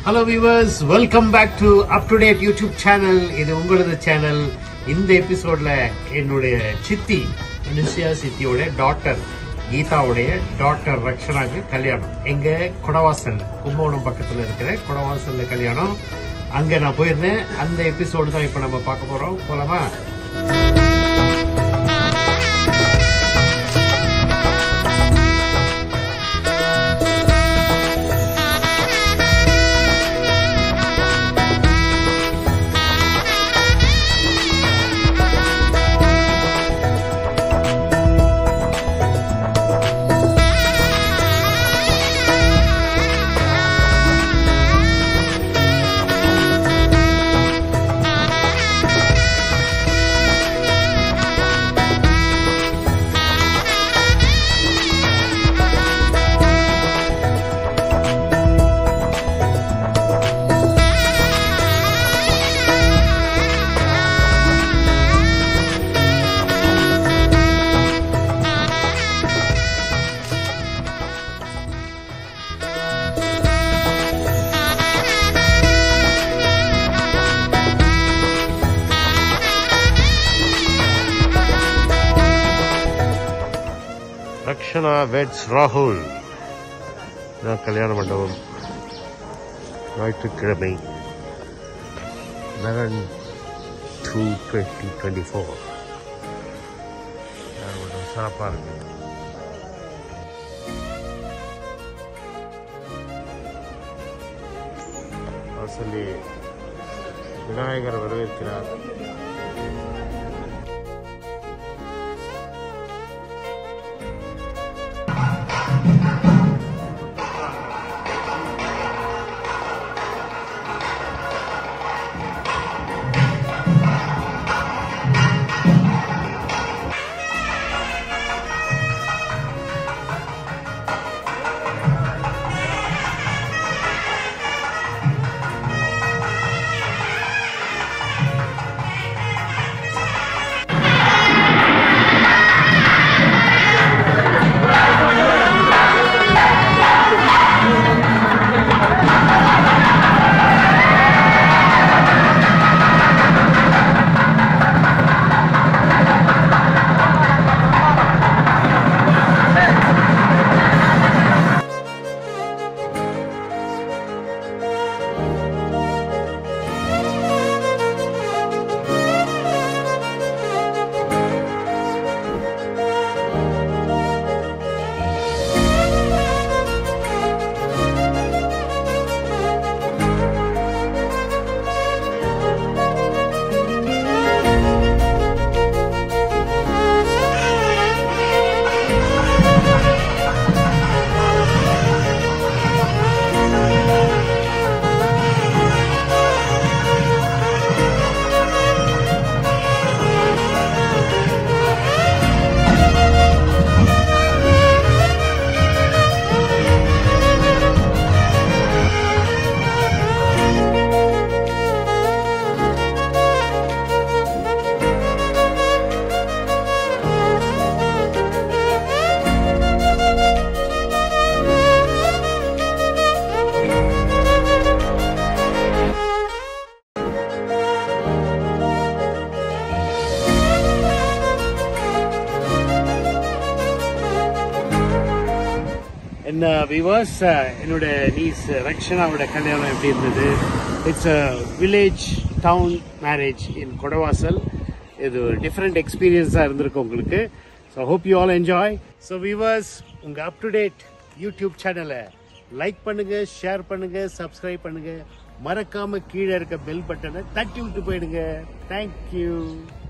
hello viewers welcome back to up to date YouTube channel இது உங்களது channel இந்த எபிசோட்ல என்னுடைய சித்தி அனுசியா சித்தியோட டாட்டர் கீதாவுடைய டாட்டர் ரக்ஷனாக்கு கல்யாணம் எங்க குடவாசல் கும்பகோணம் பக்கத்துல இருக்கிற குடவாசல்ல கல்யாணம் அங்க நான் போயிருந்தேன் அந்த எபிசோடு தான் இப்ப நம்ம பார்க்க போறோம் போலாமா ரக்ஷனா வெட்ஸ் ராகுல் நான் கல்யாண மண்டபம் ஞாயிற்றுக்கிழமை eleven two twenty twenty four சிறப்பாக இருக்கு சொல்லி விநாயகர் வரவேற்கிறார் என்ன விவர்ஸ் என்னோட நீஸ் ரக்ஷனாவோட கல்யாணம் எப்படி இருந்தது it's a village town marriage in Kodavasal இது டிஃப்ரெண்ட் எக்ஸ்பீரியன்ஸாக இருந்திருக்கு உங்களுக்கு so hope you all enjoy so viewers உங்கள் அப் டு டேட் யூடியூப் சேனலை லைக் பண்ணுங்க ஷேர் பண்ணுங்க சப்ஸ்கிரைப் பண்ணுங்க மறக்காம கீழே இருக்க பெல் பட்டனை தட்டி விட்டு போயிடுங்க தேங்க்யூ